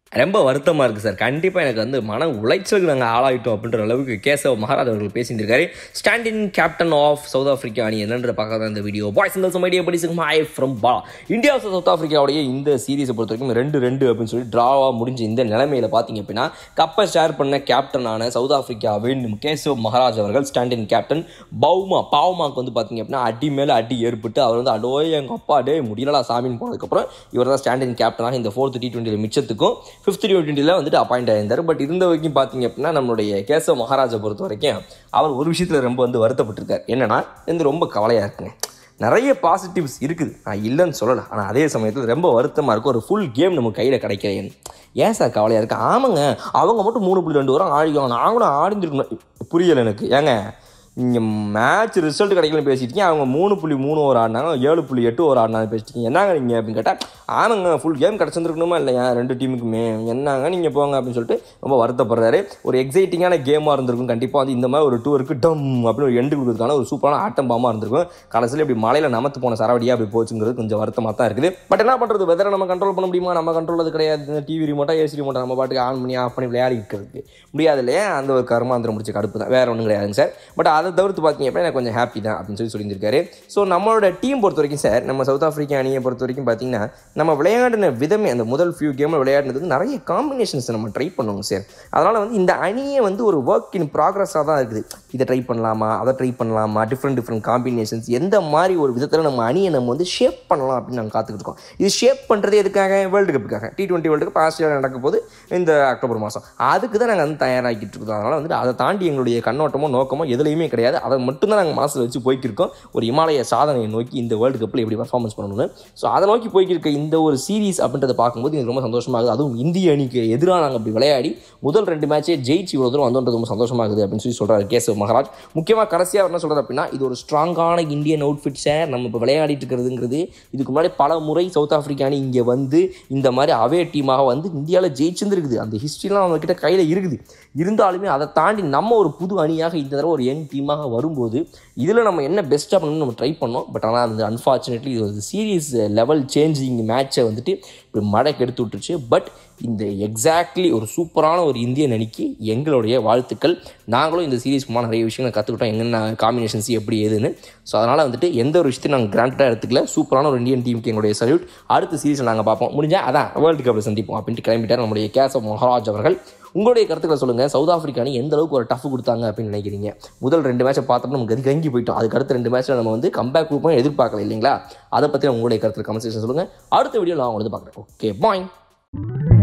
ரொம்ப வருத்தமாக இருக்குது சார் கண்டிப்பாக எனக்கு வந்து மன உளைச்சலுக்கு நாங்கள் ஆளாயிட்டோம் அப்படின்ற அளவுக்கு கேசவ மகாராஜ் அவர்கள் பேசியிருக்காரு stand-in captain of South Africa அணி என்னன்ற பார்க்க தான் இந்த வீடியோ பாய்ஸ் இந்த சமைடியை படி ஹாய் ஃப்ரம் பா இந்தியா vs சவுத் ஆஃப்ரிக்காவுடைய இந்த சீரீஸை பொறுத்த வரைக்கும் ரெண்டு ரெண்டு அப்படின்னு சொல்லி ட்ராவாக முடிஞ்ச இந்த நிலைமையில் பார்த்தீங்க அப்படின்னா கப்பை ஷேர் பண்ண கேப்டனான சவுத் ஆஃப்ரிக்காவின் கேசவ் மகாராஜ் அவர்கள் ஸ்டாண்டின் கேப்டன் பவுமா பாவுமாக்கு வந்து பார்த்தீங்க அப்படின்னா அடி மேலே அடி ஏற்பட்டு அவர் வந்து அடோய் எங்கள் அப்பா டே முடியலடா சாமின்னு போனதுக்கப்புறம் இவர் தான் ஸ்டாண்டின் கேப்டனாக இந்த ஃபோர்த் டி டுவெண்ட்டியில் மிச்சத்துக்கும் ஃபிஃப்த் டி டுவெண்ட்டியில் வந்துட்டு அப்பாயிண்ட் ஆயிருந்தார் பட் இருந்த வரைக்கும் பார்த்தீங்க அப்படின்னா நம்மளுடைய கேசவ மகாராஜை பொறுத்த வரைக்கும் அவர் ஒரு விஷயத்தில் ரொம்ப வந்து வருத்தப்பட்டிருக்கார் என்னன்னா இது ரொம்ப கவலையாக இருக்குங்க நிறைய பாசிட்டிவ்ஸ் இருக்குது நான் இல்லைன்னு சொல்லலை ஆனால் அதே சமயத்தில் ரொம்ப வருத்தமாக இருக்கும் ஒரு ஃபுல் கேம் நம்ம கையில் கிடைக்கிறேன் ஏன் சார் கவலையாக இருக்கு ஆமாங்க அவங்க மட்டும் மூணு புள்ளி ரெண்டு வாரம் ஆடிக்குவாங்க நாங்களும் ஆடிஞ்சிருக்கணும் புரியலை எனக்கு ஏங்க இங்கே மேட்ச் ரிசல்ட் கிடைக்கலன்னு பேசிட்டீங்க அவங்க மூணு புள்ளி மூணு ஓவர் ஆடினாங்க ஏழு புள்ளி எட்டு ஓவர் ஆடினாங்க பேசிட்டீங்க என்னங்க நீங்கள் அப்படின்னு கேட்டால் ஆமாங்க ஃபுல் கேம் கிடச்சிருந்துருக்கணுமா இல்லையா ரெண்டு டீமுக்குமே என்னங்க நீங்கள் போங்க அப்படின்னு சொல்லிட்டு ரொம்ப வருத்தப்படுறாரு ஒரு எக்ஸைட்டிங்கான கேமாக இருந்திருக்கும் கண்டிப்பாக வந்து இந்த மாதிரி ஒரு டூருக்கு டம் அப்படின்னு ஒரு எண்டு கொடுக்கறதுக்கான ஒரு சூப்பரான ஆட்டம் பாமாக இருந்திருக்கும் கடைசியில் இப்படி மலையில் நமத்து போன சரவடியாக அப்படி போச்சுங்கிறது கொஞ்சம் வருத்தமாக தான் இருக்குது பட் என்ன பண்ணுறது வெதரை நம்ம கண்ட்ரோல் பண்ண முடியுமா நம்ம கண்ட்ரோல் அது கிடையாது டிவி ரிமோட்டா ஏசி ரிமோட்டா நம்ம பாட்டுக்கு ஆன் பண்ணி ஆஃப் பண்ணி விளையாடி இருக்கிறதுக்கு முடியாது இல்லையா அந்த ஒரு கர்மாந்திரம் முடிச்ச கடுப்பு தான் வேற ஒன்றும் கிடையாதுங்க சார் பட் அதை தவிர்த்து பார்த்தீங்க அப்படின்னா எனக்கு கொஞ்சம் ஹாப்பி தான் அப்படின்னு சொல்லி சொல்லியிருக்காரு ஸோ நம்மளோட டீம் பொறுத்த வரைக்கும் சார் நம்ம சவுத் ஆஃப்ரிக்கா அணியை பொறுத்த வரைக்கும் பார்த்தீங்கன்னா நம்ம விளையாடின விதமே அந்த முதல் ஃபியூ கேமில் விளையாடினதுக்கு நிறைய காம்பினேஷன்ஸ் நம்ம ட்ரை பண்ணுவோங்க சார் அதனால் வந்து இந்த அணியே வந்து ஒரு ஒர்க் இன் ப்ராக்ரஸாக தான் இருக்குது இதை ட்ரை பண்ணலாமா அதை ட்ரை பண்ணலாமா டிஃப்ரெண்ட் டிஃப்ரெண்ட் காம்பினேஷன்ஸ் எந்த மாதிரி ஒரு விதத்தில் நம்ம அணியை நம்ம வந்து ஷேப் பண்ணலாம் அப்படின்னு நாங்கள் காத்துக்கிட்டு இருக்கோம் இது ஷேப் பண்ணுறது எதுக்காக வேர்ல்டு கப்புக்காக T twenty world cup Australia நடக்க போது இந்த அக்டோபர் மாதம் அதுக்கு தான் நாங்கள் வந்து தயாராகிட்டு இருக்கோம் அதனால் வந்துட்டு அதை தாண்டி எங்களுடைய கண்ணோட்டமோ நோக்கமோ எதுலையுமே கிடையாது அதை மட்டும்தான் நாங்கள் மாதத்தில் வச்சு போய்க்கிருக்கோம் ஒரு இமாலய சாதனையை நோக்கி இந்த வேர்ல்டு கப்பில் எப்படி பர்ஃபார்மன்ஸ் பண்ணணும்னு ஸோ அதை நோக்கி போய்க்கிருக்க இந்த ஒரு சீரீஸ் அப்படின்றத பார்க்கும்போது எனக்கு ரொம்ப சந்தோஷமாகுது அதுவும் இந்திய அணிக்கு எதிராக நாங்கள் அப்படி விளையாடி முதல் ரெண்டு மேட்சே ஜெயிச்சு இவ்வளோ தூரம் வந்தோன்றது ரொம்ப சந்தோஷமாகுது அப்படின்னு சொல்லி சொல்கிறார் கேசவ் மகாராஜ் முக்கியமாக கடைசியாக என்ன சொல்கிறார் அப்படின்னா இது ஒரு ஸ்ட்ராங்கான இந்தியன் அவுட்ஃபிட் சார் நம்ம இப்போ விளையாடிட்டு இருக்கிறதுங்கிறது இதுக்கு முன்னாடி பல முறை சவுத் ஆஃப்ரிக்கா அணி இங்கே வந்து இந்த மாதிரி அவே டீமாக வந்து இந்தியாவில் ஜெயிச்சிருந்துருக்குது அந்த ஹிஸ்ட்ரிலாம் அவங்க கிட்ட கையில் இருக்குது இருந்தாலுமே அதை தாண்டி நம்ம ஒரு புது அணியாக இந்த தடவை ஒரு யங் டீமாக வரும்போது இதில் நம்ம என்ன பெஸ்ட்டாக பண்ணணும்னு நம்ம ட்ரை பண்ணோம் பட் ஆனால் அது அன்ஃபார்ச்சுனேட்லி இது ஒரு சீரியஸ் லெவல் சேஞ்சிங் மேட்சை வந்துட்டு இப்படி மழை கெடுத்து விட்டுருச்சு பட் இந்த எக்ஸாக்ட்லி ஒரு சூப்பரான ஒரு இந்தியன் அணிக்கு எங்களுடைய வாழ்த்துக்கள் நாங்களும் இந்த சீரீஸ் மூலமாக நிறைய விஷயங்களை கற்றுக்கிட்டோம் என்னென்ன காம்பினேஷன்ஸ் எப்படி ஏதுன்னு ஸோ அதனால் வந்துட்டு எந்த ஒரு விஷயத்தையும் நாங்கள் கிராண்டடாக எடுத்துக்கல சூப்பரான ஒரு இந்தியன் டீமுக்கு எங்களுடைய சல்யூட் அடுத்த சீரீஸில் நாங்கள் பார்ப்போம் முடிஞ்சால் அதான் வேர்ல்டு கப்பில் சந்திப்போம் அப்படின்ட்டு கிளம்பிட்டார் நம்முடைய கேசவ் மகாராஜ் அவர்கள் உங்களுடைய கருத்துக்களை சொல்லுங்கள் சவுத் ஆஃப்ரிக்கா அணி எந்த அளவுக்கு ஒரு டஃப் கொடுத்தாங்க அப்படின்னு நினைக்கிறீங்க முதல் ரெண்டு மேட்சை பார்த்தப்ப நமக்கு கதி கங்கி போயிட்டோம் அதுக்கு அடுத்த ரெண்டு மேட்ச்சில் நம்ம வந்து கம்பேக் குரூப்பும் எதிர்பார்க்கல இல்லைங்களா அதை பற்றி உங்களுடைய கருத்தில் கமெண்ட் செக்ஷன் சொல்லுங்கள் அடுத்த வீடியோவில் நான் உங்களுக்கு பார்க்குறேன் ஓகே பாய்